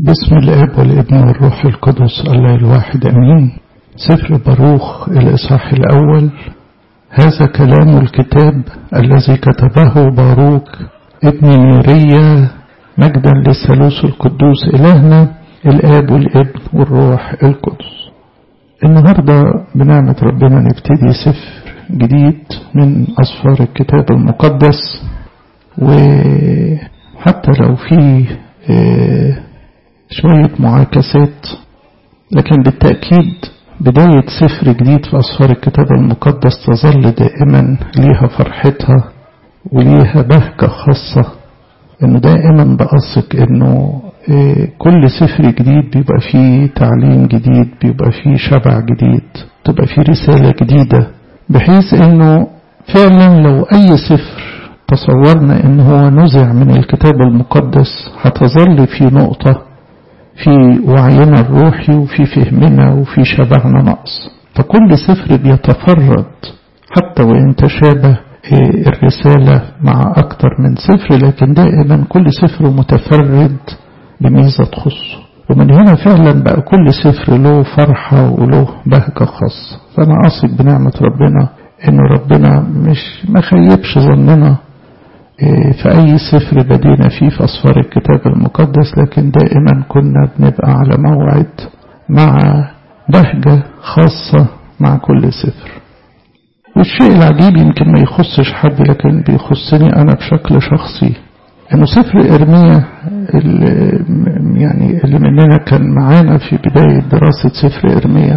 بسم الاب والابن والروح القدس الله الواحد امين سفر باروخ الاصحاح الاول هذا كلام الكتاب الذي كتبه باروك ابن نيريا مجدا للثالوث القدوس الهنا الاب والابن والروح القدس النهارده بنعمه ربنا نبتدي سفر جديد من اسفار الكتاب المقدس وحتى لو في شوية معاكسات لكن بالتأكيد بداية سفر جديد في أسفار الكتاب المقدس تظل دائما ليها فرحتها وليها بهجة خاصة انه دائما بأثق انه كل سفر جديد بيبقى فيه تعليم جديد بيبقى فيه شبع جديد تبقى فيه رسالة جديدة بحيث انه فعلا لو اي سفر تصورنا ان هو نزع من الكتاب المقدس هتظل في نقطة في وعينا الروحي وفي فهمنا وفي شبعنا نقص فكل سفر بيتفرد حتى وإن تشابه الرسالة مع أكثر من سفر لكن دائما كل سفر متفرد بميزة تخصه ومن هنا فعلا بقى كل سفر له فرحة وله بهجة خاصة فأنا أثق بنعمة ربنا إن ربنا مش ما خيبش ظننا في أي سفر بدينا فيه في أسفار الكتاب المقدس لكن دائما كنا بنبقى على موعد مع بهجة خاصة مع كل سفر والشيء العجيب يمكن ما يخصش حد لكن بيخصني أنا بشكل شخصي إنه سفر إرميا اللي يعني اللي مننا كان معانا في بداية دراسة سفر إرميا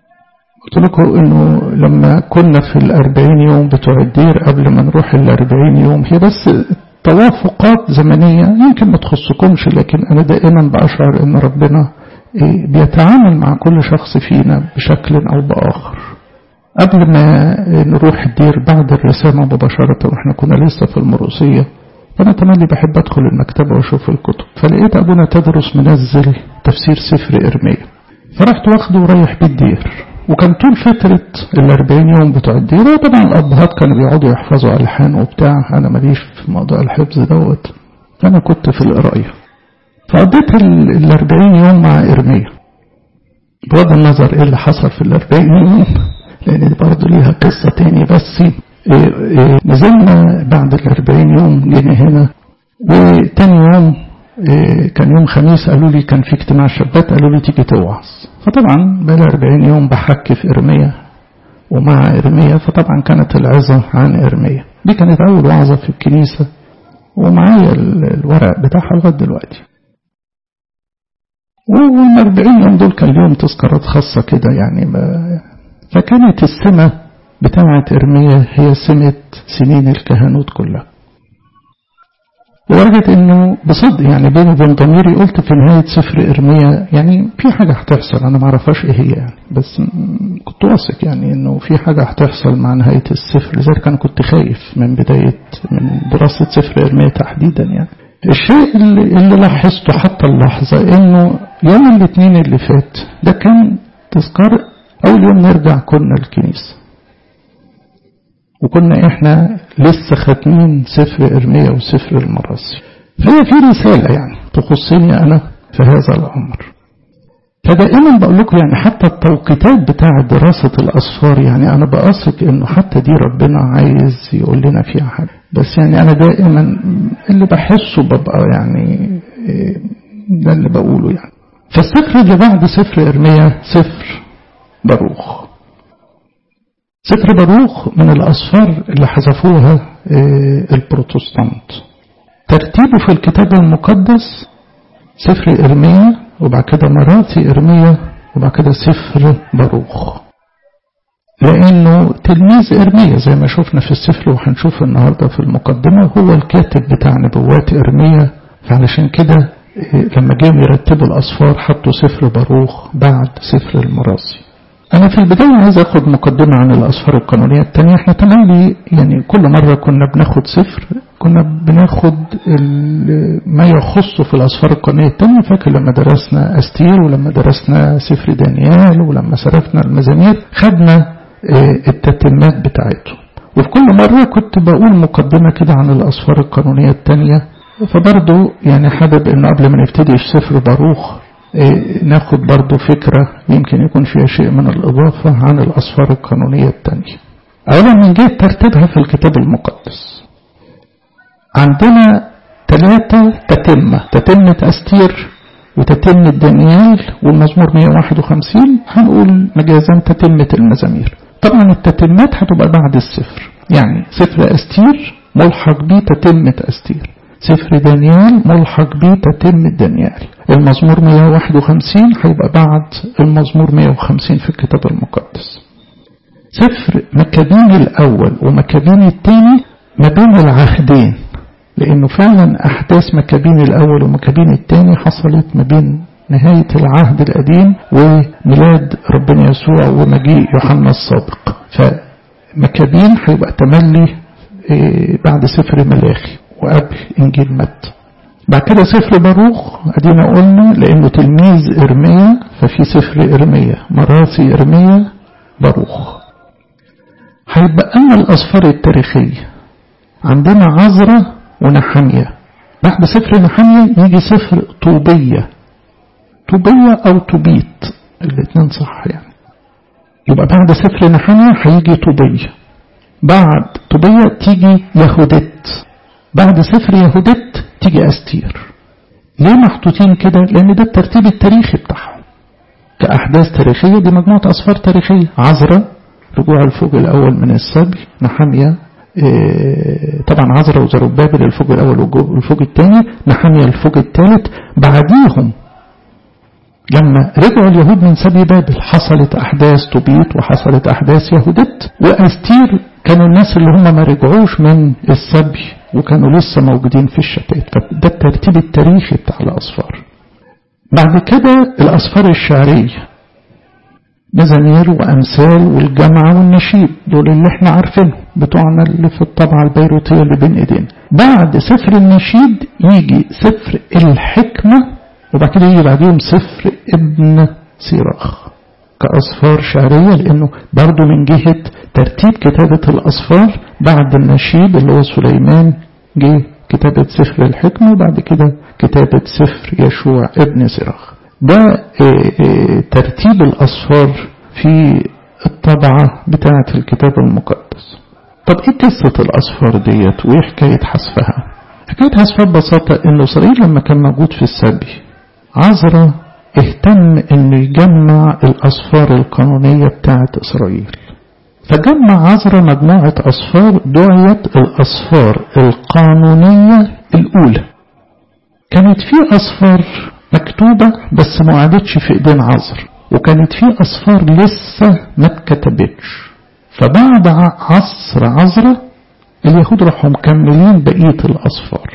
قلت لكم انه لما كنا في الاربعين يوم بتوع الدير قبل ما نروح الاربعين يوم هي بس توافقات زمنية يمكن ما تخصكمش لكن انا دائما بأشعر ان ربنا بيتعامل مع كل شخص فينا بشكل او باخر قبل ما نروح الدير بعد الرسامة مباشرة واحنا كنا لسه في المروسية فأنا تملي بحب أدخل المكتبة وأشوف الكتب فلقيت أبونا تدرس منزل تفسير سفر إرميا فرحت واخده ورايح بالدير وكان طول فترة الأربعين يوم بتوع الديرة طبعا الأبهات كانوا بيقعدوا يحفظوا ألحان وبتاع أنا ماليش في موضوع الحفظ دوت أنا كنت في القراية فقضيت الأربعين يوم مع إرميا بغض النظر إيه اللي حصل في الأربعين يوم لأن دي برضه ليها قصة تاني بس إيه إيه نزلنا بعد الأربعين يوم جينا هنا وتاني يوم كان يوم خميس قالوا لي كان في اجتماع شابات قالوا لي تيجي توعظ فطبعا بقى 40 يوم بحكي في إرميا ومع إرميا فطبعا كانت العظة عن إرميا دي كانت أول وعظة في الكنيسة ومعايا الورق بتاعها لغاية دلوقتي وال 40 يوم دول كان ليهم تذكارات خاصة كده يعني فكانت السمة بتاعة إرميا هي سمة سنين الكهنوت كلها لدرجة انه بصدق يعني بيني وبين ضميري قلت في نهاية سفر ارميا يعني في حاجة هتحصل انا معرفهاش ايه هي يعني بس كنت واثق يعني انه في حاجة هتحصل مع نهاية السفر لذلك انا كنت خايف من بداية من دراسة سفر ارميا تحديدا يعني الشيء اللي, اللي لاحظته حتى اللحظة انه يوم الاثنين اللي فات ده كان تذكار اول يوم نرجع كنا الكنيسة وكنا احنا لسه ختمين سفر ارميا وسفر المراسي فهي في رسالة يعني تخصني انا في هذا الامر فدائما بقول لكم يعني حتى التوقيتات بتاعة دراسة الأسفار يعني أنا بأثق إنه حتى دي ربنا عايز يقول لنا فيها حاجة بس يعني أنا دائما اللي بحسه ببقى يعني ده اللي بقوله يعني فالسفر اللي بعد سفر إرميا سفر باروخ سفر باروخ من الأسفار اللي حذفوها البروتستانت ترتيبه في الكتاب المقدس سفر إرميا وبعد كده مراتي إرميا وبعد كده سفر باروخ لأنه تلميذ إرميا زي ما شفنا في السفر وهنشوف النهاردة في المقدمة هو الكاتب بتاع نبوات إرميا فعلشان كده لما جاءوا يرتبوا الأسفار حطوا سفر باروخ بعد سفر المراسي أنا في البداية عايز أخد مقدمة عن الأسفار القانونية التانية احنا تملي يعني كل مرة كنا بناخد سفر كنا بناخد ما يخص في الأسفار القانونية التانية فاكر لما درسنا أستير ولما درسنا سفر دانيال ولما صرفنا المزامير خدنا التتمات بتاعته وفي كل مرة كنت بقول مقدمة كده عن الأسفار القانونية التانية فبرضو يعني حابب انه قبل ما نبتدي في سفر باروخ إيه ناخد برضو فكرة يمكن يكون فيها شيء من الإضافة عن الأسفار القانونية التانية أولا من جهة ترتيبها في الكتاب المقدس عندنا ثلاثة تتمة تتمة أستير وتتمة دانيال والمزمور 151 هنقول مجازا تتمة المزامير طبعا التتمات هتبقى بعد السفر يعني سفر أستير ملحق بيه تتمة أستير سفر دانيال ملحق بيه تتمة دانيال المزمور 151 هيبقى بعد المزمور 150 في الكتاب المقدس سفر مكابين الأول ومكابين الثاني ما بين العهدين لأنه فعلا أحداث مكابين الأول ومكابين الثاني حصلت ما بين نهاية العهد القديم وميلاد ربنا يسوع ومجيء يوحنا السابق فمكابين هيبقى تملي بعد سفر ملاخي وقبل إنجيل متى بعد كده سفر باروخ ادينا قلنا لانه تلميذ ارميا ففي سفر ارميا مراسي ارميا باروخ هيبقى لنا الاسفار التاريخيه عندنا عزرة ونحمية بعد سفر نحمية يجي سفر طوبية طوبية أو توبيت الاثنين صح يعني يبقى بعد سفر نحمية هيجي طوبية بعد طوبية تيجي يهودت بعد سفر يهودت تيجي أستير ليه محطوطين كده لأن ده الترتيب التاريخي بتاعهم كأحداث تاريخية دي مجموعة أسفار تاريخية عزرة رجوع الفوج الأول من السبي نحمية إيه طبعا عزرة وزربابل الفوج الأول والفوج الثاني نحمية الفوج الثالث بعديهم لما رجعوا اليهود من سبي بابل حصلت أحداث توبيت وحصلت أحداث يهودت وأستير كانوا الناس اللي هم ما رجعوش من السبي وكانوا لسه موجودين في الشتات فده الترتيب التاريخي بتاع الأصفار بعد كده الأصفار الشعرية مزامير وأمثال والجمع والنشيد دول اللي احنا عارفينهم بتوعنا اللي في الطبعة البيروتية اللي بين ايدينا بعد سفر النشيد يجي سفر الحكمة وبعد كده يجي بعديهم سفر ابن سيراخ كأصفار شعرية لأنه برضو من جهة ترتيب كتابة الأصفار بعد النشيد اللي هو سليمان جه كتابة سفر الحكمة وبعد كده كتابة سفر يشوع ابن سيراخ ده ترتيب الأصفار في الطبعة بتاعة الكتاب المقدس طب ايه قصة الأصفار ديت وايه حكاية حذفها حكاية حذفها ببساطة انه إسرائيل لما كان موجود في السبي عزرا اهتم انه يجمع الأصفار القانونية بتاعة إسرائيل فجمع عزرا مجموعة أصفار دعيت الأصفار القانونية الأولى كانت في أصفار مكتوبة بس ما قعدتش في ايدين عذر وكانت في أصفار لسه ما اتكتبتش فبعد عصر عذرة اليهود راحوا مكملين بقية الأصفار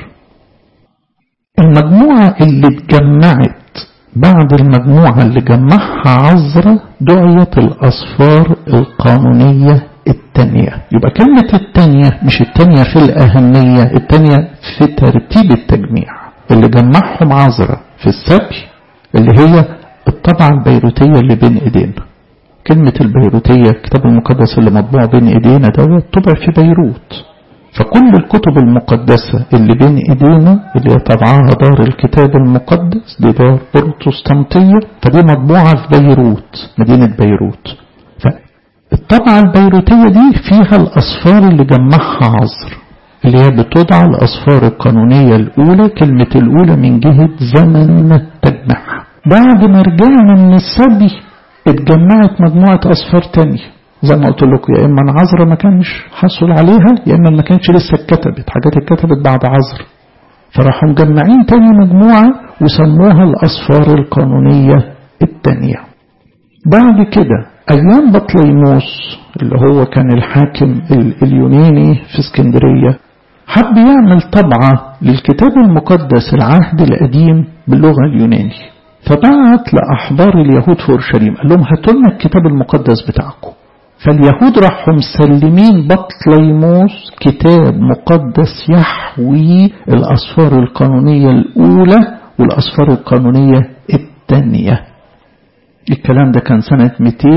المجموعة اللي اتجمعت بعد المجموعة اللي جمعها عذرة دعيت الأصفار القانونية التانية يبقى كلمة التانية مش التانية في الأهمية التانية في ترتيب التجميع اللي جمعهم عذرة في السبي اللي هي الطبعة البيروتية اللي بين ايدينا كلمة البيروتية الكتاب المقدس اللي مطبوع بين ايدينا دوت طبع في بيروت فكل الكتب المقدسة اللي بين ايدينا اللي طبعها دار الكتاب المقدس دي دار بروتستانتية فدي مطبوعة في بيروت مدينة بيروت فالطبعة البيروتية دي فيها الأصفار اللي جمعها عصر اللي هي بتضع الأصفار القانونية الأولى كلمة الأولى من جهة زمن تجمعها بعد ما رجعنا من السبي اتجمعت مجموعة أصفار تانية زي ما قلت لكم يا إما عذرة ما كانش حصل عليها يا إما ما كانش لسه اتكتبت حاجات اتكتبت بعد عذر فراحوا مجمعين تاني مجموعة وسموها الأصفار القانونية التانية بعد كده أيام بطليموس اللي هو كان الحاكم اليوناني في اسكندرية حب يعمل طبعة للكتاب المقدس العهد القديم باللغة اليوناني فبعت لأحبار اليهود في أورشليم قال لهم هاتوا لنا الكتاب المقدس بتاعكم فاليهود راحوا مسلمين بطليموس كتاب مقدس يحوي الأصفار القانونية الأولى والأصفار القانونية الثانية الكلام ده كان سنة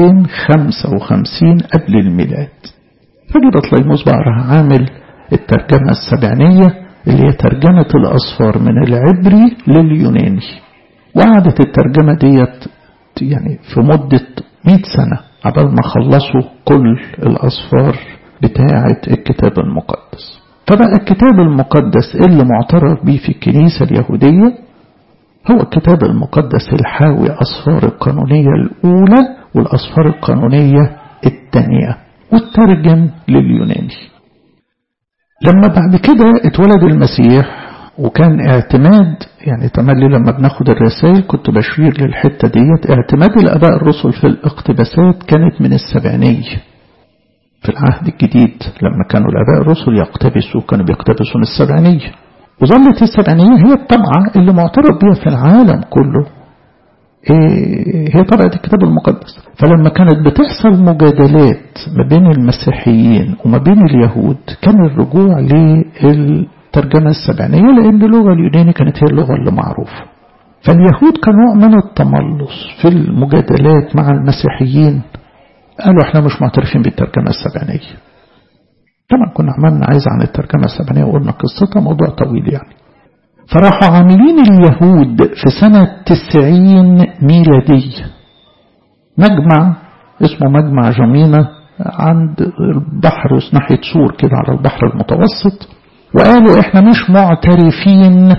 255 قبل الميلاد فجي بطليموس بقى راح عامل الترجمة السبعينية اللي هي ترجمة الأصفار من العبري لليوناني وقعدت الترجمة ديت يعني في مدة 100 سنة عبال ما خلصوا كل الأصفار بتاعة الكتاب المقدس فبقى الكتاب المقدس اللي معترف به في الكنيسة اليهودية هو الكتاب المقدس الحاوي أصفار القانونية الأولى والأصفار القانونية الثانية والترجم لليوناني لما بعد كده اتولد المسيح وكان اعتماد يعني تملي لما بناخد الرسائل كنت بشير للحتة ديت اعتماد الآباء الرسل في الاقتباسات كانت من السبعينية في العهد الجديد لما كانوا الآباء الرسل يقتبسوا كانوا بيقتبسوا من السبعينية وظلت السبعينية هي الطبعة اللي معترف بها في العالم كله هي طبعة الكتاب المقدس فلما كانت بتحصل مجادلات ما بين المسيحيين وما بين اليهود كان الرجوع للترجمة السبعينية لأن اللغة اليونانية كانت هي اللغة اللي معروفة فاليهود كان نوع من التملص في المجادلات مع المسيحيين قالوا احنا مش معترفين بالترجمة السبعينية طبعا كنا عملنا عايز عن الترجمة السبعينية وقلنا قصتها موضوع طويل يعني فراحوا عاملين اليهود في سنة تسعين ميلادية مجمع اسمه مجمع جمينة عند البحر ناحية سور كده على البحر المتوسط وقالوا احنا مش معترفين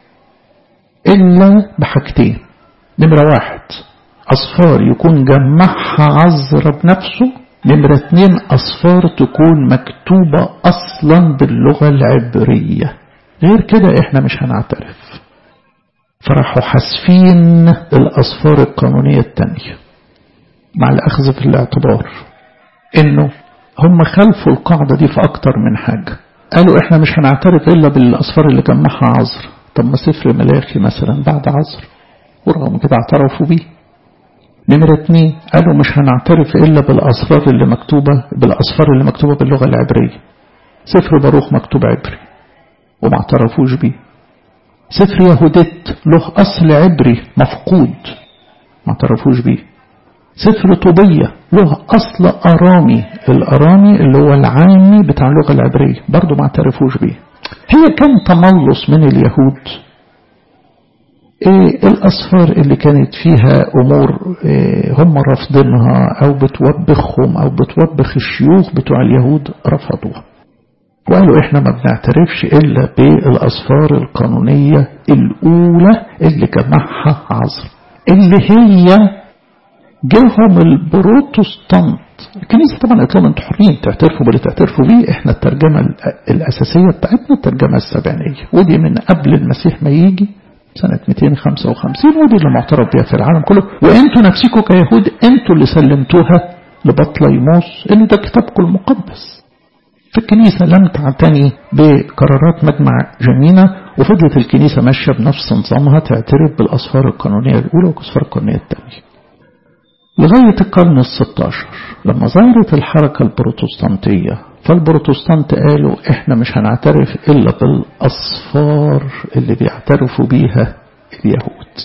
إلا بحاجتين نمرة واحد أصفار يكون جمعها عذرة بنفسه نمرة اتنين أصفار تكون مكتوبة أصلا باللغة العبرية غير كده احنا مش هنعترف فراحوا حاسفين الأصفار القانونية التانية مع الأخذ في الاعتبار إنه هم خلفوا القاعدة دي في أكتر من حاجة قالوا إحنا مش هنعترف إلا بالأصفار اللي جمعها عذر طب ما سفر ملاخي مثلا بعد عذر ورغم كده اعترفوا بيه نمرة اتنين قالوا مش هنعترف إلا بالأصفار اللي مكتوبة بالأصفار اللي مكتوبة باللغة العبرية سفر باروخ مكتوب عبري وما اعترفوش بيه سفر يهودت له أصل عبري مفقود ما اعترفوش بيه سفر طوبية له أصل أرامي الأرامي اللي هو العامي بتاع اللغة العبرية برضه ما اعترفوش بيه هي كان تملص من اليهود إيه الأصفار اللي كانت فيها أمور إيه هم رافضينها أو بتوبخهم أو بتوبخ الشيوخ بتوع اليهود رفضوها وقالوا إحنا ما بنعترفش إلا بالأصفار القانونية الأولى اللي جمعها عصر اللي هي جاهم البروتستانت الكنيسة طبعا قالت لهم انتوا حرين تعترفوا باللي تعترفوا بيه احنا الترجمة الأساسية بتاعتنا الترجمة السبعينية ودي من قبل المسيح ما يجي سنة 255 ودي اللي معترف بها في العالم كله وانتوا نفسكم كيهود انتوا اللي سلمتوها لبطليموس ان ده كتابكم المقدس فالكنيسة لم تعتني بقرارات مجمع جمينة وفضلت الكنيسة ماشية بنفس نظامها تعترف بالأصفار القانونية الأولى والأصفار القانونية الثانية لغاية القرن الستاشر لما ظهرت الحركة البروتستانتية فالبروتستانت قالوا احنا مش هنعترف الا بالاصفار اللي بيعترفوا بيها اليهود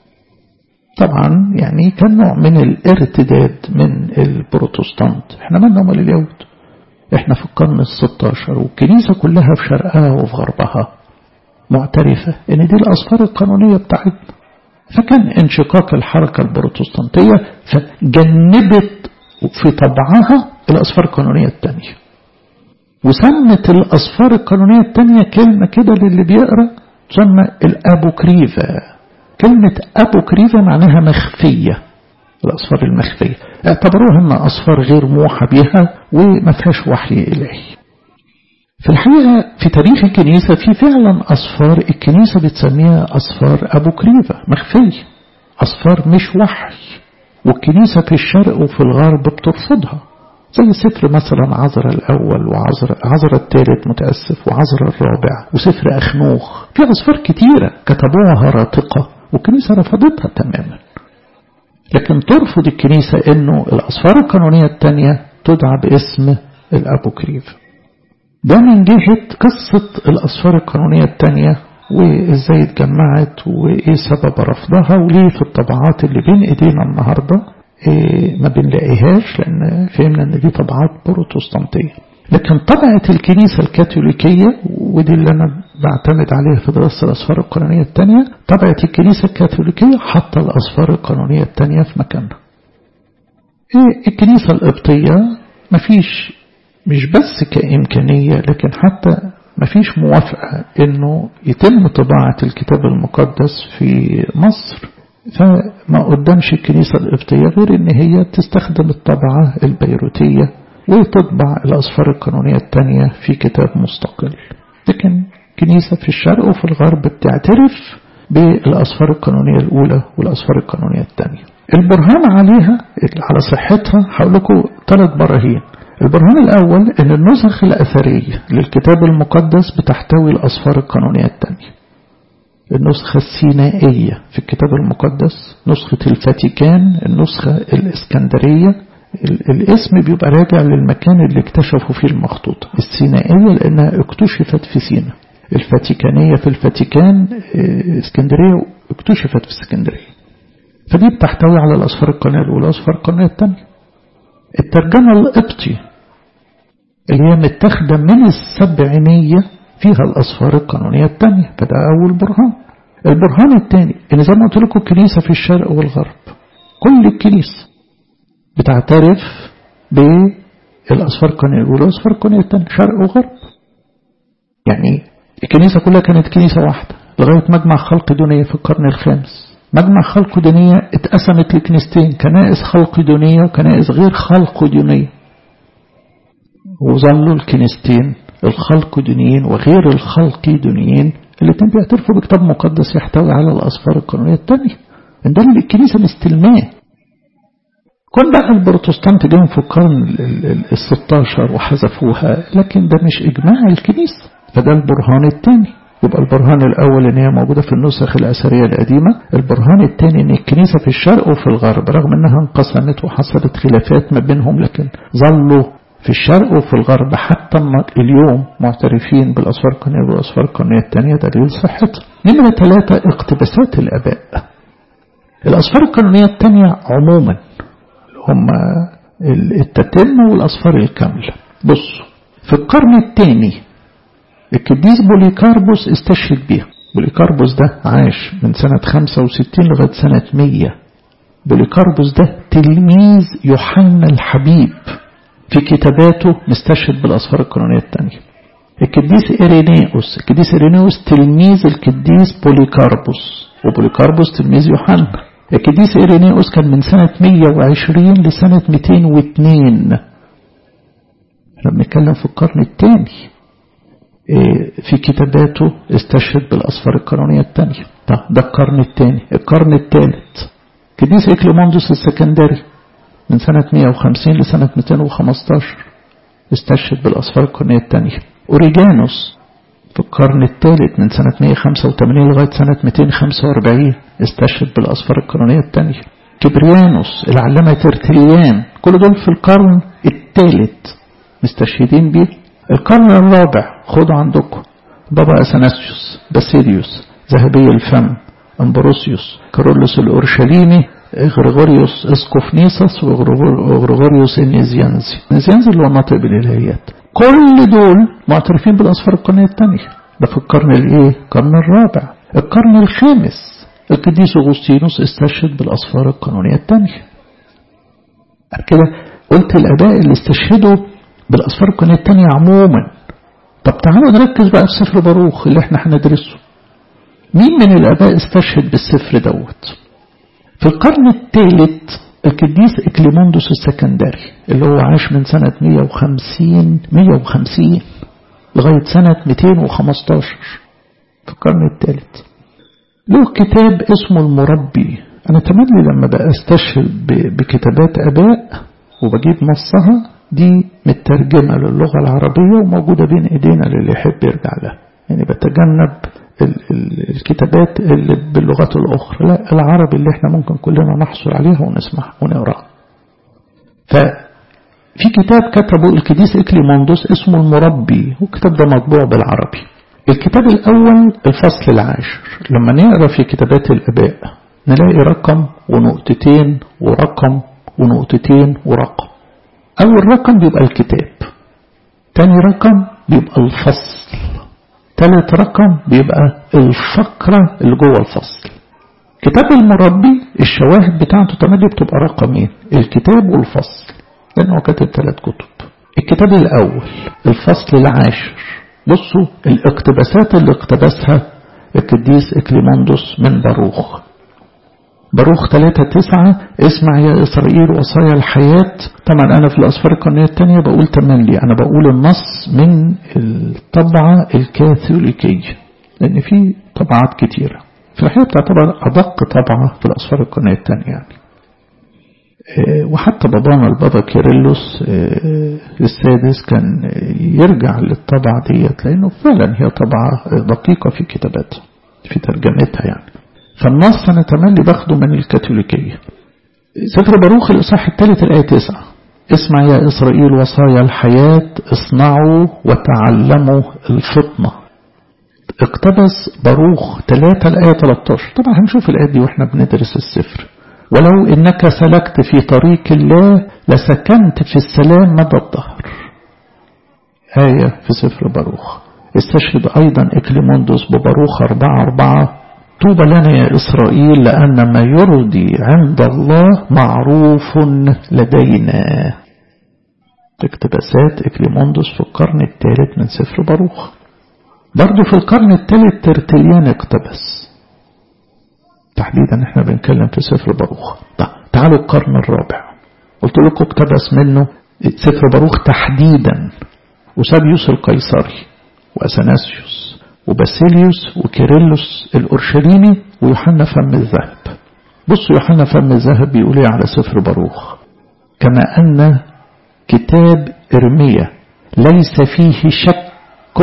طبعا يعني كان نوع من الارتداد من البروتستانت احنا مالنا مال اليهود احنا في القرن الستاشر والكنيسة كلها في شرقها وفي غربها معترفة ان دي الاصفار القانونية بتاعتنا فكان انشقاق الحركة البروتستانتية فجنبت في طبعها الأصفار القانونية الثانية وسمت الأصفار القانونية الثانية كلمة كده للي بيقرأ تسمى الأبوكريفا كلمة أبوكريفا معناها مخفية الأصفار المخفية اعتبروها أنها أصفار غير موحى بها وما فيهاش وحي إلهي في الحقيقة في تاريخ الكنيسة في فعلا أصفار الكنيسة بتسميها أصفار أبو كريفة مخفية أصفار مش وحي والكنيسة في الشرق وفي الغرب بترفضها زي سفر مثلا عذر الأول وعذر عذر الثالث متأسف وعذر الرابع وسفر أخنوخ في أصفار كتيرة كتبوها هراطقة والكنيسة رفضتها تماما لكن ترفض الكنيسة أنه الأصفار القانونية الثانية تدعى باسم الأبوكريف ده من جهة قصة الأصفار القانونية الثانية وإزاي اتجمعت وإيه سبب رفضها وليه في الطبعات اللي بين إيدينا النهاردة إيه ما بنلاقيهاش لأن فهمنا إن دي طبعات بروتستانتية لكن طبعة الكنيسة الكاثوليكية ودي اللي أنا بعتمد عليه في دراسة الأسفار القانونية الثانية طبعة الكنيسة الكاثوليكية حاطة الأسفار القانونية الثانية في مكانها إيه الكنيسة القبطية مفيش مش بس كإمكانية لكن حتى مفيش موافقة انه يتم طباعة الكتاب المقدس في مصر فما قدامش الكنيسة القبطية غير ان هي تستخدم الطبعة البيروتية وتطبع الأسفار القانونية الثانية في كتاب مستقل لكن كنيسة في الشرق وفي الغرب بتعترف بالأسفار القانونية الأولى والأسفار القانونية الثانية البرهان عليها على صحتها هقول لكم ثلاث براهين البرهان الأول أن النسخ الأثرية للكتاب المقدس بتحتوي الأسفار القانونية الثانية النسخة السينائية في الكتاب المقدس نسخة الفاتيكان النسخة الإسكندرية الاسم بيبقى راجع للمكان اللي اكتشفوا فيه المخطوطة السينائية لأنها اكتشفت في سينا الفاتيكانية في الفاتيكان اسكندرية اكتشفت في اسكندرية فدي بتحتوي على الأسفار القانونية الأولى والأسفار القانونية الثانية الترجمة القبطي اللي هي متاخدة من السبعينية فيها الأسفار القانونية الثانية فده أول برهان البرهان الثاني إن زي ما قلت لكم الكنيسة في الشرق والغرب كل الكنيسة بتعترف بالأسفار القانونية الأولى والأسفار القانونية الثانية شرق وغرب يعني الكنيسة كلها كانت كنيسة واحدة لغاية مجمع خلق دونية في القرن الخامس مجمع خلق دونية اتقسمت لكنيستين كنائس خلق دونية وكنائس غير خلق دونية وظلوا الكنيستين الخلق دونيين وغير الخلق دونيين الاثنين بيعترفوا بكتاب مقدس يحتوي على الأسفار القانونية الثانية ده اللي الكنيسة مستلماه كل بقى البروتستانت جاهم في القرن ال 16 وحذفوها لكن ده مش إجماع الكنيسة فده البرهان الثاني يبقى البرهان الأول إن هي موجودة في النسخ الأثرية القديمة البرهان الثاني إن الكنيسة في الشرق وفي الغرب رغم إنها انقسمت وحصلت خلافات ما بينهم لكن ظلوا في الشرق وفي الغرب حتى اليوم معترفين بالأسفار القانونية والأسفار القانونية الثانية دليل صحتها نمرة ثلاثة اقتباسات الآباء الأسفار القانونية الثانية عموما هم التتمة والأسفار الكاملة بصوا في القرن الثاني القديس بوليكاربوس استشهد بيها بوليكاربوس ده عاش من سنة 65 لغاية سنة 100 بوليكاربوس ده تلميذ يوحنا الحبيب في كتاباته مستشهد بالأسفار القانونية الثانية القديس إيرينيوس القديس إيرينيوس تلميذ القديس بوليكاربوس وبوليكاربوس تلميذ يوحنا القديس إيرينيوس كان من سنة 120 لسنة 202 احنا بنتكلم في القرن الثاني في كتاباته استشهد بالأسفار القانونية الثانية ده القرن الثاني القرن الثالث قديس إكليموندوس السكندري من سنة 150 لسنة 215 استشهد بالأسفار القرنية الثانية أوريجانوس في القرن الثالث من سنة 185 لغاية سنة 245 استشهد بالأسفار القرنية الثانية كبريانوس العلامة ترتليان كل دول في القرن الثالث مستشهدين بيه القرن الرابع خدوا عندكم بابا أثناسيوس باسيليوس ذهبي الفم أمبروسيوس كارولوس الأورشليمي غريغوريوس اسكوفنيسوس وغريغوريوس النيزيانزي النيزيانزي اللي هو ناطق بالإلهيات كل دول معترفين بالأسفار القرنية الثانية ده في القرن الايه القرن الرابع القرن الخامس القديس أغسطينوس استشهد بالأسفار القانونية الثانية كده قلت الآباء اللي استشهدوا بالأسفار القانونية الثانية عموما طب تعالوا نركز بقى في سفر باروخ اللي احنا هندرسه مين من الآباء استشهد بالسفر دوت في القرن الثالث القديس إكليموندوس السكندري اللي هو عاش من سنة 150 150 لغاية سنة 215 في القرن الثالث له كتاب اسمه المربي أنا تملي لما بقى استشهد بكتابات أباء وبجيب نصها دي مترجمة للغة العربية وموجودة بين إيدينا للي يحب يرجع لها يعني بتجنب الكتابات اللي باللغات الأخرى لا العربي اللي احنا ممكن كلنا نحصل عليها ونسمعها ونقراها ففي كتاب كتبه القديس إكليموندوس اسمه المربي والكتاب ده مطبوع بالعربي الكتاب الأول الفصل العاشر لما نقرأ في كتابات الأباء نلاقي رقم ونقطتين ورقم ونقطتين ورقم أول رقم بيبقى الكتاب تاني رقم بيبقى الفصل تالت رقم بيبقى الفقرة اللي جوه الفصل كتاب المربي الشواهد بتاعته تملي بتبقى رقمين الكتاب والفصل لأنه كاتب ثلاث كتب الكتاب الأول الفصل العاشر بصوا الاقتباسات اللي اقتبسها القديس إكليموندوس من باروخ باروخ 3 9 اسمع يا إسرائيل وصايا الحياة طبعا أنا في الأسفار القانونية الثانية بقول تملي أنا بقول النص من الطبعة الكاثوليكية لأن في طبعات كتيرة في الحقيقة بتعتبر أدق طبعة في الأسفار القانونية الثانية يعني وحتى بابانا البابا كيرلس السادس كان يرجع للطبعة ديت لأنه فعلا هي طبعة دقيقة في كتاباتها في ترجمتها يعني فالنص أنا تملي باخده من الكاثوليكية سفر باروخ الإصحاح الثالث الآية 9 اسمع يا إسرائيل وصايا الحياة اصنعوا وتعلموا الفطنة اقتبس باروخ 3 الآية 13 طبعا هنشوف الآية دي واحنا بندرس السفر ولو إنك سلكت في طريق الله لسكنت في السلام مدى الظهر آية في سفر باروخ استشهد أيضا إكليموندوس بباروخ أربعة أربعة طوبى لنا يا إسرائيل لأن ما يرضي عند الله معروف لدينا اقتباسات إكليموندوس في القرن الثالث من سفر باروخ برضه في القرن الثالث ترتليان اقتبس تحديدا احنا بنتكلم في سفر باروخ طيب تعالوا القرن الرابع قلت لكم اقتبس منه سفر باروخ تحديدا وسابيوس القيصري وأثناسيوس وباسيليوس وكيرلس الأورشليمي ويوحنا فم الذهب بصوا يوحنا فم الذهب بيقول ايه على سفر باروخ كما أن كتاب إرميا ليس فيه شك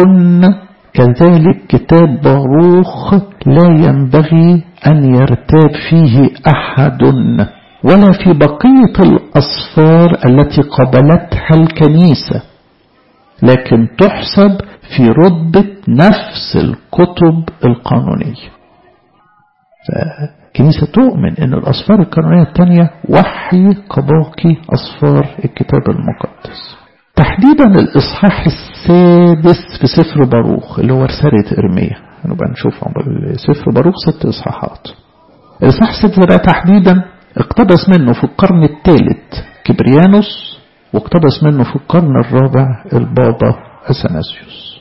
كذلك كتاب باروخ لا ينبغي أن يرتاب فيه أحد ولا في بقية الأصفار التي قبلتها الكنيسة لكن تحسب في رتبة نفس الكتب القانونية فالكنيسة تؤمن أن الأصفار القانونية الثانية وحي كباقي أصفار الكتاب المقدس تحديدا الإصحاح السادس في سفر باروخ اللي هو رسالة إرميا نبقى نشوف سفر باروخ ست إصحاحات الإصحاح السادس ده تحديدا اقتبس منه في القرن الثالث كبريانوس واقتبس منه في القرن الرابع البابا أثناسيوس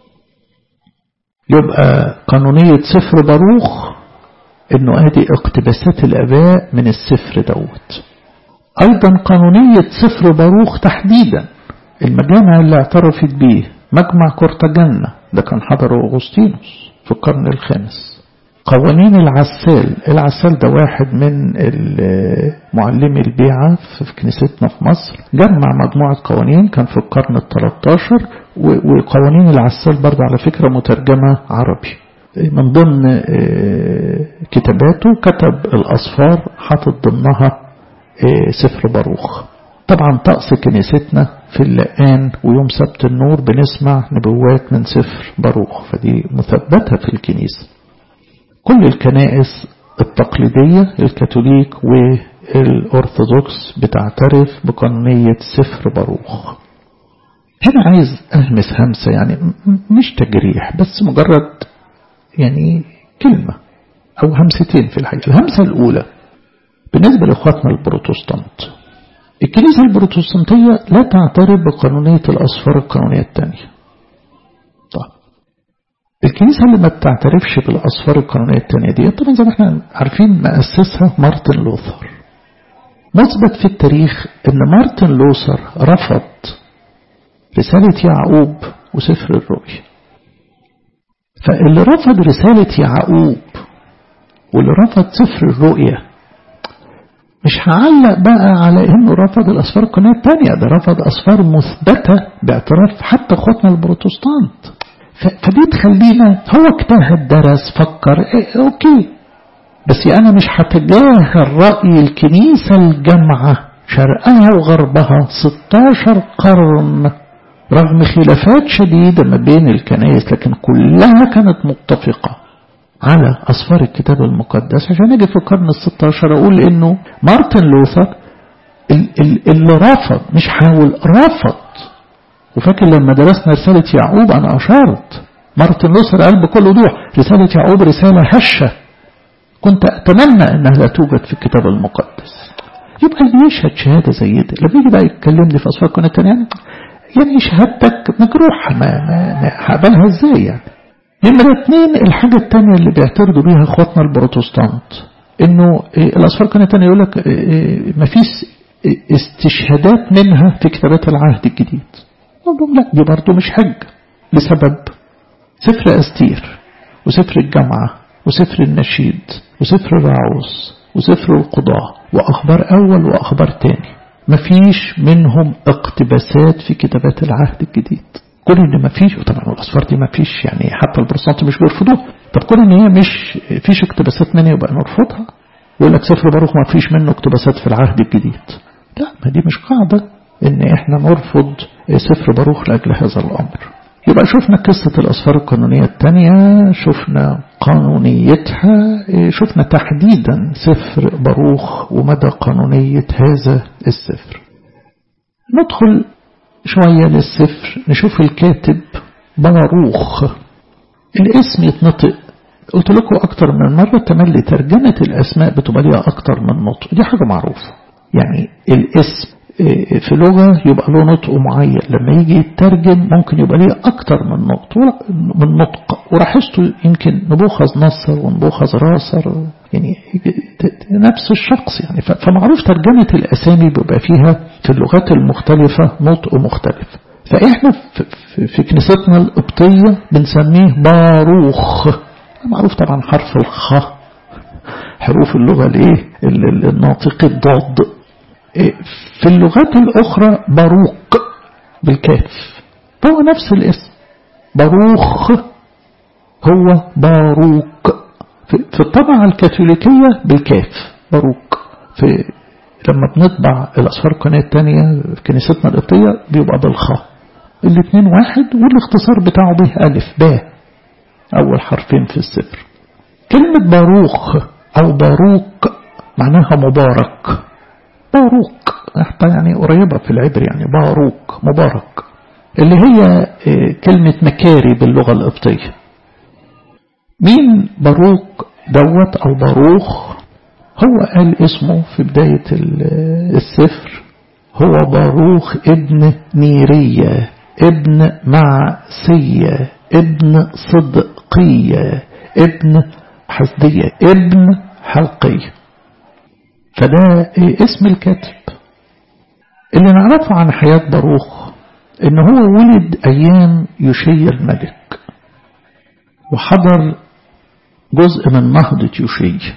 يبقى قانونية سفر باروخ انه ادي اقتباسات الاباء من السفر دوت ايضا قانونية سفر باروخ تحديدا المجامع اللي اعترفت به مجمع كورتاجنة ده كان حضره أغسطينوس في القرن الخامس قوانين العسال العسال ده واحد من معلمي البيعة في كنيستنا في مصر جمع مجموعة قوانين كان في القرن الثلاثاشر وقوانين العسال برضه على فكرة مترجمة عربي من ضمن كتاباته كتب الأصفار حاطط ضمنها سفر باروخ طبعا طقس كنيستنا في اللقان ويوم سبت النور بنسمع نبوات من سفر باروخ فدي مثبتة في الكنيسة كل الكنائس التقليدية الكاثوليك والأرثوذكس بتعترف بقانونية سفر باروخ هنا عايز أهمس همسة يعني مش تجريح بس مجرد يعني كلمة أو همستين في الحقيقة الهمسة الأولى بالنسبة لإخواتنا البروتستانت الكنيسة البروتستانتية لا تعترف بقانونية الأصفار القانونية الثانية طيب الكنيسة اللي ما بتعترفش بالأصفار القانونية الثانية دي طبعا زي ما احنا عارفين مؤسسها مارتن لوثر مثبت في التاريخ ان مارتن لوثر رفض رسالة يعقوب وسفر الرؤيا فاللي رفض رسالة يعقوب واللي رفض سفر الرؤيا مش هعلق بقى على انه رفض الاسفار القانونيه الثانيه ده رفض اسفار مثبته باعتراف حتى اخواتنا البروتستانت فدي تخلينا هو اجتهد درس فكر ايه اوكي بس انا مش هتجاهل راي الكنيسه الجامعه شرقها وغربها 16 قرن رغم خلافات شديده ما بين الكنائس لكن كلها كانت متفقه على أصفار الكتاب المقدس عشان أجي في القرن الستاشر أقول إنه مارتن لوثر اللي رفض مش حاول رفض وفاكر لما درسنا رسالة يعقوب أنا أشرت مارتن لوثر قال بكل وضوح رسالة يعقوب رسالة هشة كنت أتمنى أنها لا توجد في الكتاب المقدس يبقى اللي يشهد شهادة زي دي لما يجي بقى يتكلمني في أسفار كنا يعني يعني شهادتك مجروحة ما, ما, ما هقبلها ازاي يعني نمرة اتنين الحاجة التانية اللي بيعترضوا بيها اخواتنا البروتستانت انه الاسفار كانت تانية يقول لك مفيش استشهادات منها في كتابات العهد الجديد نقول لهم لا دي برضه مش حج لسبب سفر استير وسفر الجامعة وسفر النشيد وسفر الرعوس وسفر القضاء وأخبار أول وأخبار تاني مفيش منهم اقتباسات في كتابات العهد الجديد كل ان مفيش وطبعا الاسفار دي مفيش يعني حتى البروتستانت مش بيرفضوها طب كل ان هي مش فيش اقتباسات منها يبقى نرفضها يقول لك سفر باروخ ما فيش منه اقتباسات في العهد الجديد لا ما دي مش قاعدة ان احنا نرفض سفر باروخ لاجل هذا الامر يبقى شفنا قصة الأسفار القانونية الثانية شفنا قانونيتها شفنا تحديدا سفر باروخ ومدى قانونية هذا السفر ندخل شوية للسفر نشوف الكاتب باروخ الاسم يتنطق قلت لكم أكتر من مرة تملي ترجمة الأسماء بتبقى ليها أكتر من نطق دي حاجة معروفة يعني الاسم في لغة يبقى له نطق معين لما يجي يترجم ممكن يبقى ليه أكتر من نطق من نطق ولاحظته يمكن نبوخذ نصر ونبوخذ راسر يعني نفس الشخص يعني فمعروف ترجمة الأسامي بيبقى فيها في اللغات المختلفة نطق مختلف فإحنا في كنيستنا القبطية بنسميه باروخ معروف طبعا حرف الخ حروف اللغة الايه الناطق الضاد في اللغات الأخرى باروق بالكاف فهو نفس الاسم باروخ هو باروك في الطبعة الكاثوليكية بالكاف باروك في لما بنطبع الأسفار القناة الثانية في كنيستنا القبطية بيبقى بالخاء الاثنين واحد والاختصار بتاعه به ألف باء أول حرفين في السفر كلمة باروخ أو باروك معناها مبارك باروك حتى يعني قريبة في العبر يعني باروك مبارك اللي هي كلمة مكاري باللغة القبطية مين باروك دوت أو باروخ هو قال اسمه في بداية السفر هو باروخ ابن نيرية ابن معسية ابن صدقية ابن حسدية ابن حلقية فده اسم الكاتب اللي نعرفه عن حياة باروخ ان هو ولد ايام يوشيا الملك وحضر جزء من نهضة يوشيا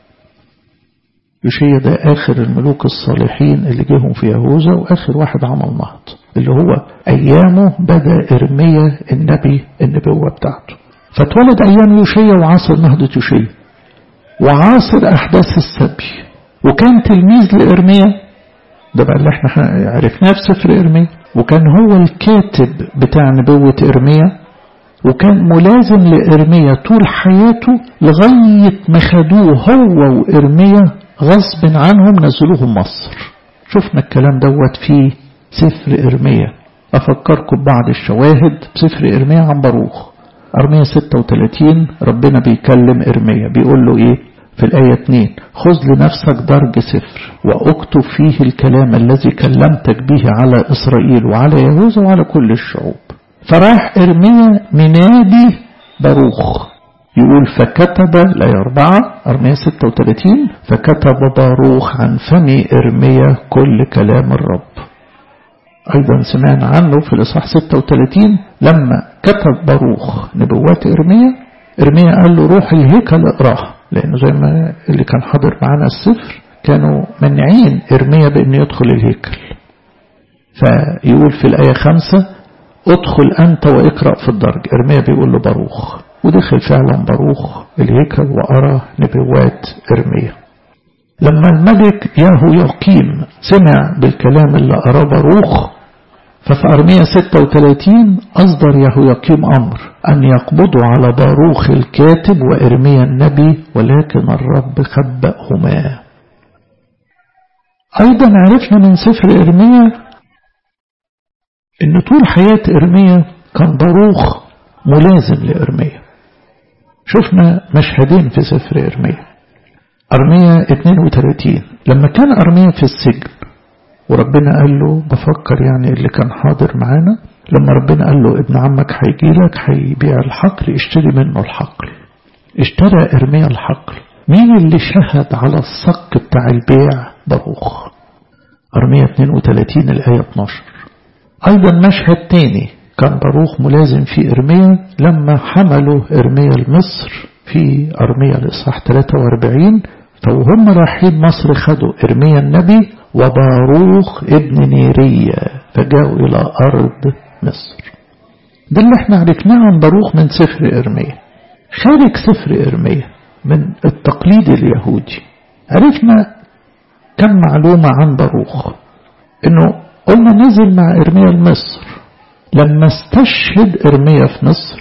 يوشيا ده اخر الملوك الصالحين اللي جيهم في يهوذا واخر واحد عمل نهض اللي هو ايامه بدا ارميا النبي النبوة بتاعته فاتولد ايام يوشيا وعاصر نهضة يوشيا وعاصر احداث السبي وكان تلميذ لإرميا ده بقى اللي احنا عرفناه في سفر إرميا وكان هو الكاتب بتاع نبوة إرميا وكان ملازم لإرميا طول حياته لغاية ما خدوه هو وإرميا غصب عنهم نزلوهم مصر شفنا الكلام دوت في سفر إرميا أفكركم ببعض الشواهد بسفر إرميا عن باروخ أرميا 36 ربنا بيكلم إرميا بيقول له إيه في الآية 2 خذ لنفسك درج سفر واكتب فيه الكلام الذي كلمتك به على إسرائيل وعلى يهوذا وعلى كل الشعوب فراح إرميا منادي باروخ يقول فكتب لا أربعة أرميا 36 فكتب باروخ عن فم إرميا كل كلام الرب أيضا سمعنا عنه في الإصحاح 36 لما كتب باروخ نبوات إرميا إرميا قال له روح الهيكل اقراه لأنه زي ما اللي كان حاضر معانا السفر كانوا منعين إرميا بأن يدخل الهيكل فيقول في الآية خمسة ادخل أنت واقرأ في الدرج إرميا بيقول له باروخ ودخل فعلا باروخ الهيكل وأرى نبوات إرميا لما الملك ياهو يقيم سمع بالكلام اللي أراه باروخ ففي أرمية 36 أصدر يهوياقيم أمر أن يقبضوا على باروخ الكاتب وإرميا النبي ولكن الرب خبأهما أيضا عرفنا من سفر إرميا أن طول حياة إرميا كان باروخ ملازم لإرميا شفنا مشهدين في سفر إرميا أرميا 32 لما كان أرميا في السجن وربنا قال له بفكر يعني اللي كان حاضر معانا لما ربنا قال له ابن عمك هيجي لك هيبيع الحقل اشتري منه الحقل اشترى ارميا الحقل مين اللي شهد على الصك بتاع البيع باروخ ارميا 32 الايه 12 ايضا مشهد تاني كان باروخ ملازم في ارميا لما حملوا ارميا لمصر في ارميا الاصحاح 43 فوهم رايحين مصر خدوا ارميا النبي وباروخ ابن نيريا فجاءوا الى ارض مصر ده اللي احنا عرفناه عن باروخ من سفر ارميا خارج سفر ارميا من التقليد اليهودي عرفنا كم معلومة عن باروخ انه قلنا نزل مع ارميا لمصر لما استشهد ارميا في مصر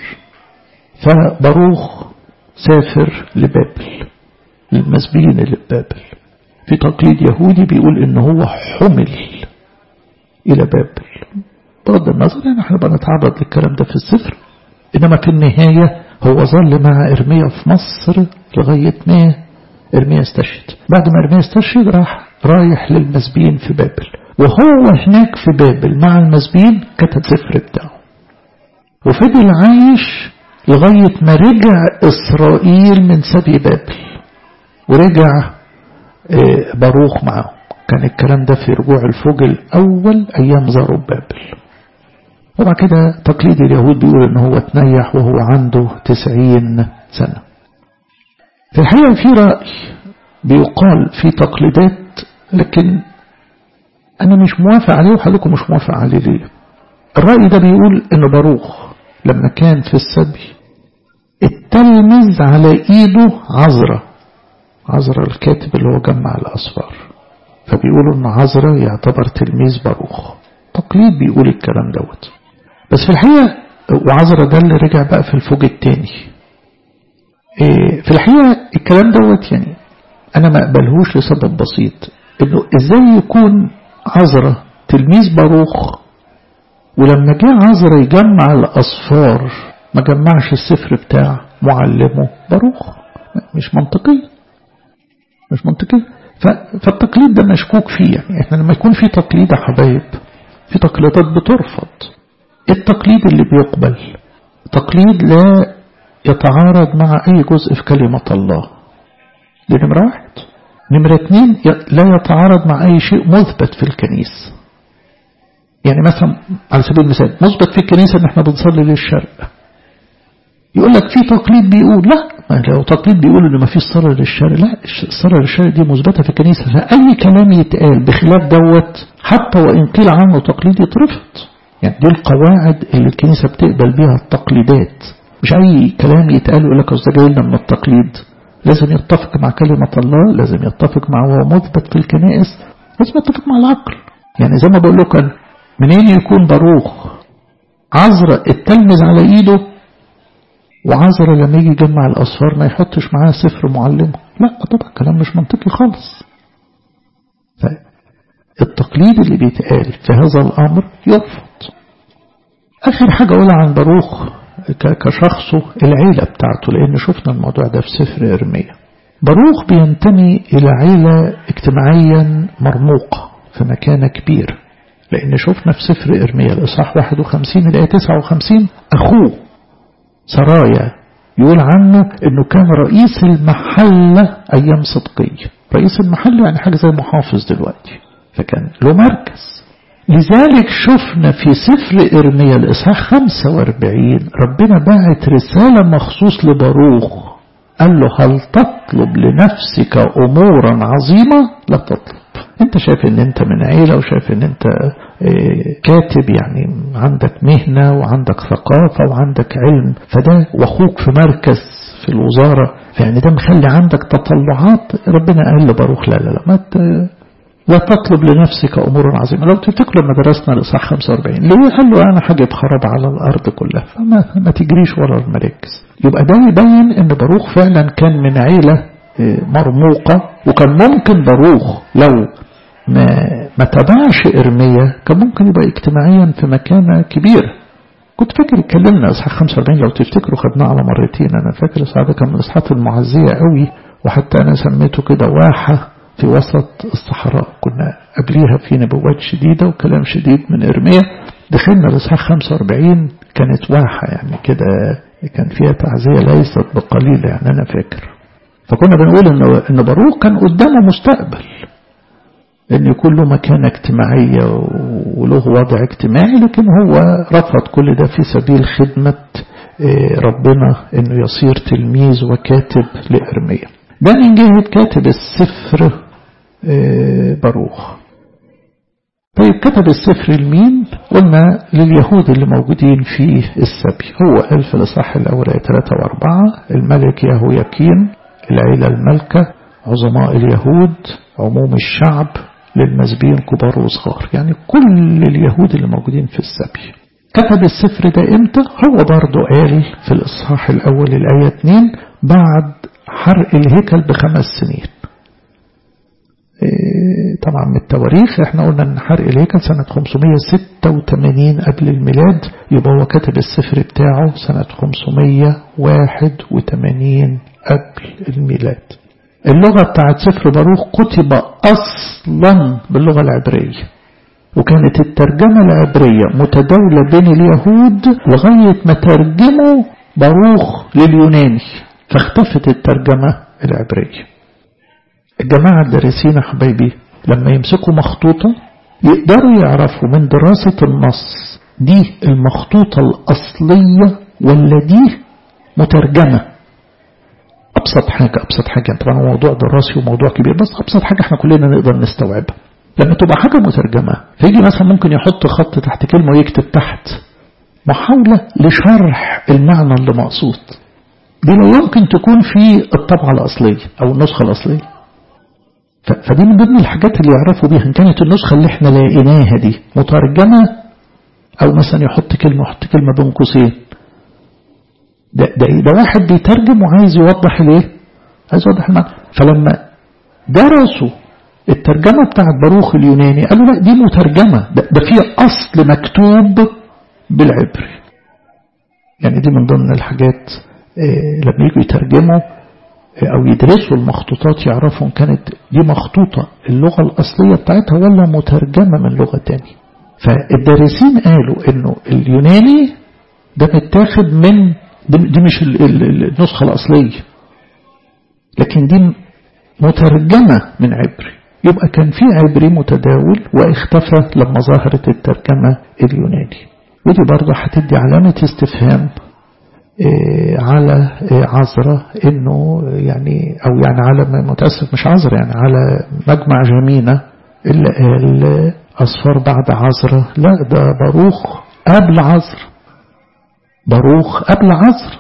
فباروخ سافر لبابل المسبيين اللي ببابل في تقليد يهودي بيقول ان هو حمل الى بابل بغض النظر يعني احنا بنتعرض للكلام ده في السفر انما في النهاية هو ظل مع ارميا في مصر لغاية ما ارميا استشهد بعد ما ارميا استشهد راح رايح للمسبيين في بابل وهو هناك في بابل مع المسبيين كتب سفر بتاعه وفضل عايش لغاية ما رجع إسرائيل من سبي بابل ورجع باروخ معه كان الكلام ده في رجوع الفوج الأول أيام زاروا بابل وبعد كده تقليد اليهود بيقول ان هو تنيح وهو عنده تسعين سنة في الحقيقة في رأي بيقال في تقليدات لكن أنا مش موافق عليه وحضرتكم مش موافق عليه ليه الرأي ده بيقول ان باروخ لما كان في السبي التلمذ على ايده عذرة عذرة الكاتب اللي هو جمع الأصفار فبيقولوا ان عذرة يعتبر تلميذ باروخ تقليد بيقول الكلام دوت بس في الحقيقة وعذرة ده اللي رجع بقى في الفوج التاني إيه في الحقيقة الكلام دوت يعني أنا ما أقبلهوش لسبب بسيط إنه إزاي يكون عذرة تلميذ باروخ ولما جه عذرة يجمع الأصفار ما جمعش السفر بتاع معلمه باروخ مش منطقي مش منطقي فالتقليد ده مشكوك فيه يعني احنا لما يكون في تقليد يا حبايب في تقليدات بترفض التقليد اللي بيقبل تقليد لا يتعارض مع أي جزء في كلمة الله دي نمرة واحد نمرة اتنين لا يتعارض مع أي شيء مثبت في الكنيسة يعني مثلا على سبيل المثال مثبت في الكنيسة ان احنا بنصلي للشرق يقول لك في تقليد بيقول لا ما لو تقليد بيقول ان ما فيش صلاة للشرق لا الصلاة للشرق دي مثبتة في الكنيسة فأي كلام يتقال بخلاف دوت حتى وإن قيل عنه تقليد يترفض يعني دي القواعد اللي الكنيسة بتقبل بيها التقليدات مش أي كلام يتقال يقول لك أصل جاي لنا من التقليد لازم يتفق مع كلمة الله لازم يتفق مع هو مثبت في الكنائس لازم يتفق مع العقل يعني زي ما بقول لكم منين يكون باروخ عذرة التلمذ على ايده وعذرة لما يجي يجمع الأصفار ما يحطش معاه سفر معلمه لا طبعا كلام مش منطقي خالص التقليد اللي بيتقال في هذا الأمر يرفض آخر حاجة أقولها عن باروخ كشخصه العيلة بتاعته لأن شفنا الموضوع ده في سفر إرميا باروخ بينتمي إلى عيلة اجتماعيا مرموقة في مكانة كبير لأن شفنا في سفر إرميا الإصحاح 51 الآية 59 أخوه سرايا يقول عنه أنه كان رئيس المحلة أيام صدقية رئيس المحلة يعني حاجة زي محافظ دلوقتي فكان له مركز لذلك شفنا في سفر إرميا الإصحاح 45 ربنا باعت رسالة مخصوص لباروخ قال له هل تطلب لنفسك أمورا عظيمة لا تطلب انت شايف ان انت من عيلة وشايف ان انت كاتب يعني عندك مهنة وعندك ثقافة وعندك علم فده واخوك في مركز في الوزارة يعني ده مخلي عندك تطلعات ربنا قال لباروخ لا لا لا ما لا تطلب لنفسك أمور عظيمة لو تفتكروا لما درسنا الإصحاح 45 ليه قال له أنا حاجة خراب على الأرض كلها فما ما تجريش ورا المراكز يبقى ده يبين أن باروخ فعلا كان من عيلة مرموقة وكان ممكن باروخ لو ما ما تبعش إرميا كان ممكن يبقى اجتماعيا في مكانة كبيرة كنت فاكر اتكلمنا اصحاح 45 لو تفتكروا خدناه على مرتين انا فاكر الاصحاح ده كان من الاصحاحات المعزيه قوي وحتى انا سميته كده واحه في وسط الصحراء كنا قبليها في نبوات شديده وكلام شديد من ارميا دخلنا الاصحاح 45 كانت واحه يعني كده كان فيها تعزيه ليست بقليله يعني انا فاكر فكنا بنقول ان ان باروك كان قدامه مستقبل ان يكون له مكانة اجتماعية وله وضع اجتماعي لكن هو رفض كل ده في سبيل خدمة ربنا انه يصير تلميذ وكاتب لإرميا ده من جهة كاتب السفر باروخ طيب كتب السفر لمين قلنا لليهود اللي موجودين في السبي هو قال في الإصحاح الأول 3 و4 الملك يهوياكين العيلة الملكة عظماء اليهود عموم الشعب للمسبين كبار وصغار يعني كل اليهود اللي موجودين في السبي كتب السفر ده امتى هو برضه قال في الإصحاح الأول الآية 2 بعد حرق الهيكل بخمس سنين إيه طبعا من التواريخ احنا قلنا ان حرق الهيكل سنة 586 قبل الميلاد يبقى هو كتب السفر بتاعه سنة 581 قبل الميلاد اللغة بتاعت سفر باروخ كتب أصلا باللغة العبرية وكانت الترجمة العبرية متداولة بين اليهود لغاية ما ترجموا باروخ لليوناني فاختفت الترجمة العبرية الجماعة الدارسين حبايبي لما يمسكوا مخطوطة يقدروا يعرفوا من دراسة النص دي المخطوطة الأصلية ولا دي مترجمة أبسط حاجة أبسط حاجة طبعا هو موضوع دراسي وموضوع كبير بس أبسط حاجة احنا كلنا نقدر نستوعبها لما تبقى حاجة مترجمة فيجي مثلا ممكن يحط خط تحت كلمة ويكتب تحت محاولة لشرح المعنى اللي مقصود دي لا يمكن تكون في الطبعة الأصلية أو النسخة الأصلية فدي من ضمن الحاجات اللي يعرفوا بيها إن كانت النسخة اللي احنا لقيناها دي مترجمة أو مثلا يحط كلمة يحط كلمة بين قوسين ده, ده, ده واحد بيترجم وعايز يوضح الايه عايز يوضح المعنى فلما درسوا الترجمة بتاعت باروخ اليوناني قالوا لا دي مترجمة ده, ده فيه أصل مكتوب بالعبري يعني دي من ضمن الحاجات إيه لما يجوا يترجموا إيه أو يدرسوا المخطوطات يعرفوا إن كانت دي مخطوطة اللغة الأصلية بتاعتها ولا مترجمة من لغة تانية فالدارسين قالوا إنه اليوناني ده متاخد من دي مش النسخة الأصلية لكن دي مترجمة من عبري يبقى كان في عبري متداول واختفى لما ظهرت الترجمة اليوناني ودي برضه هتدي علامة استفهام على عذرة انه يعني او يعني على متأسف مش عذرة يعني على مجمع جمينة اللي قال أصفار بعد عذرة لا ده باروخ قبل عذرة باروخ قبل عصر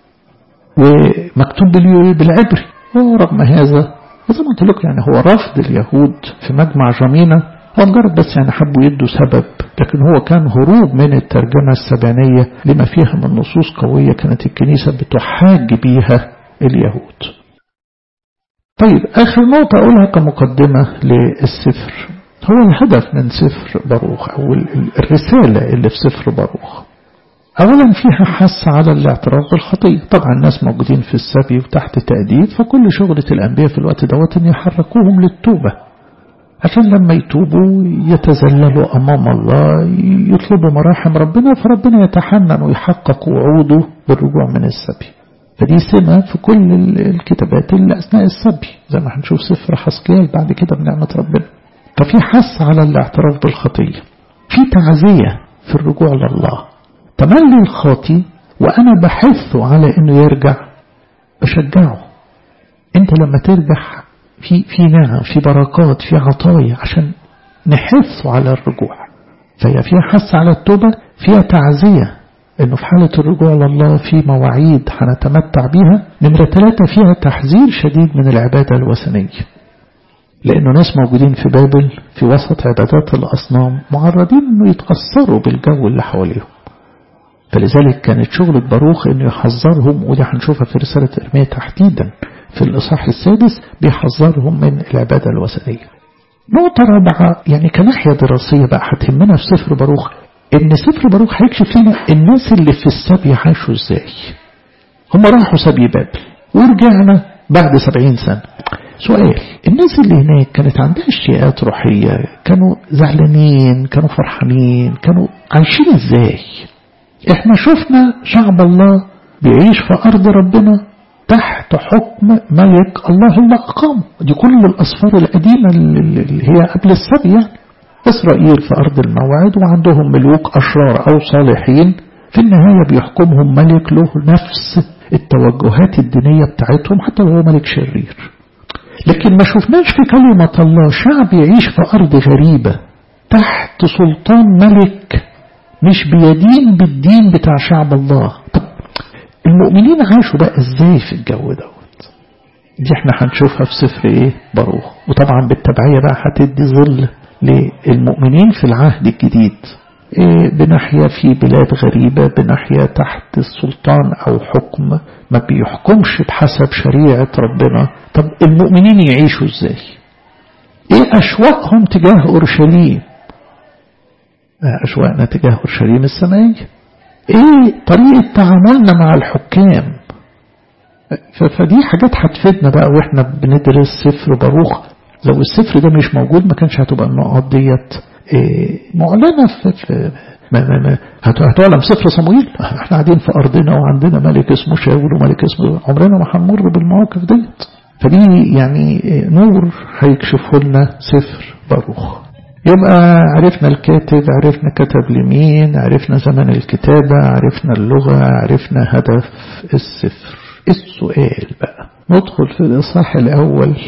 ومكتوب بالعبري ورغم هذا وزي ما قلت لكم يعني هو رفض اليهود في مجمع جمينة هو مجرد بس يعني حبوا يدوا سبب لكن هو كان هروب من الترجمة السبعينية لما فيها من نصوص قوية كانت الكنيسة بتحاج بيها اليهود طيب آخر نقطة أقولها كمقدمة للسفر هو الهدف من سفر باروخ أو الرسالة اللي في سفر باروخ أولا فيها حث على الاعتراف بالخطية طبعا الناس موجودين في السبي وتحت تأديب فكل شغلة الأنبياء في الوقت دوت أن يحركوهم للتوبة عشان لما يتوبوا يتذللوا أمام الله يطلبوا مراحم ربنا فربنا يتحنن ويحقق وعوده بالرجوع من السبي فدي سمة في كل الكتابات اللي أثناء السبي زي ما هنشوف سفر حسكيال بعد كده بنعمة ربنا ففي حث على الاعتراف بالخطية في تعزية في الرجوع لله تملي الخاطي وأنا بحثه على أنه يرجع بشجعه أنت لما ترجع في في نعم في بركات في عطايا عشان نحثه على الرجوع فهي فيها حث على التوبة فيها تعزية انه في حالة الرجوع لله في مواعيد هنتمتع بيها نمرة ثلاثة فيها تحذير شديد من العبادة الوثنية لأنه ناس موجودين في بابل في وسط عبادات الأصنام معرضين أنه يتأثروا بالجو اللي حواليهم فلذلك كانت شغلة باروخ أنه يحذرهم ودي هنشوفها في رسالة إرمية تحديدا في الإصحاح السادس بيحذرهم من العبادة الوثنية نقطة رابعة يعني كناحية دراسية بقى هتهمنا في سفر باروخ ان سفر باروخ هيكشف لنا الناس اللي في السبي عاشوا ازاي هم راحوا سبي بابل ورجعنا بعد سبعين سنة سؤال الناس اللي هناك كانت عندها اشتياقات روحية كانوا زعلانين كانوا فرحانين كانوا عايشين ازاي احنا شفنا شعب الله بيعيش في ارض ربنا تحت حكم ملك الله اللي اقامه دي كل الاسفار القديمة اللي هي قبل السبي يعني إسرائيل في أرض الموعد وعندهم ملوك أشرار أو صالحين في النهاية بيحكمهم ملك له نفس التوجهات الدينية بتاعتهم حتى وهو ملك شرير لكن ما شفناش في كلمة الله شعب يعيش في أرض غريبة تحت سلطان ملك مش بيدين بالدين بتاع شعب الله طب المؤمنين عاشوا بقى ازاي في الجو دوت دي احنا هنشوفها في سفر ايه باروخ وطبعا بالتبعية بقى هتدي ظل للمؤمنين في العهد الجديد بناحية في بلاد غريبة بناحية تحت السلطان أو حكم ما بيحكمش بحسب شريعة ربنا طب المؤمنين يعيشوا ازاي ايه أشواقهم تجاه أورشليم أشواقنا تجاه أورشليم السمائية ايه طريقة تعاملنا مع الحكام فدي حاجات هتفيدنا بقى واحنا بندرس سفر باروخ لو السفر ده مش موجود ما كانش هتبقى النقط ديت إيه معلنة في, في ما ما ما هتعلم سفر صمويل احنا قاعدين في أرضنا وعندنا ملك اسمه شاول وملك اسمه عمرنا ما هنمر بالمواقف ديت فدي يعني نور هيكشفه لنا سفر باروخ يبقى عرفنا الكاتب عرفنا كتب لمين عرفنا زمن الكتابة عرفنا اللغة عرفنا هدف السفر السؤال بقى ندخل في الإصحاح الأول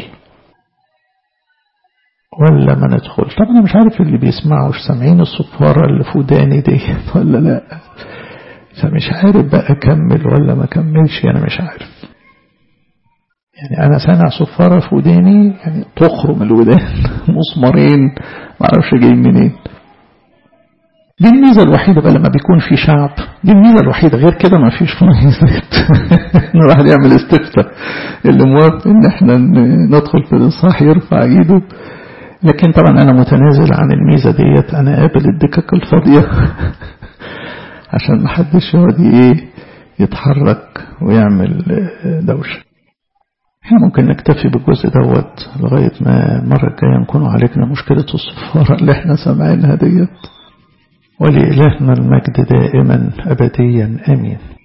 ولا ما ندخل طب انا مش عارف اللي بيسمعوا سامعين الصفارة اللي في وداني دي ولا لا فمش عارف بقى اكمل ولا ما اكملش انا مش عارف يعني انا سامع صفارة في وداني يعني تخرم الودان مسمارين ما اعرفش جايين منين دي الميزة الوحيدة بقى لما بيكون في شعب دي الميزة الوحيدة غير كده ما فيش مميزات ان الواحد يعمل استفتاء اللي موافق ان احنا ندخل في الإصحاح يرفع ايده لكن طبعا أنا متنازل عن الميزة ديت أنا قابل الدكك الفاضية عشان ما حدش يقعد إيه يتحرك ويعمل دوشة احنا ممكن نكتفي بالجزء دوت لغاية ما المرة الجاية نكون عالجنا مشكلة الصفارة اللي احنا سامعينها ديت ولإلهنا المجد دائما أبديا آمين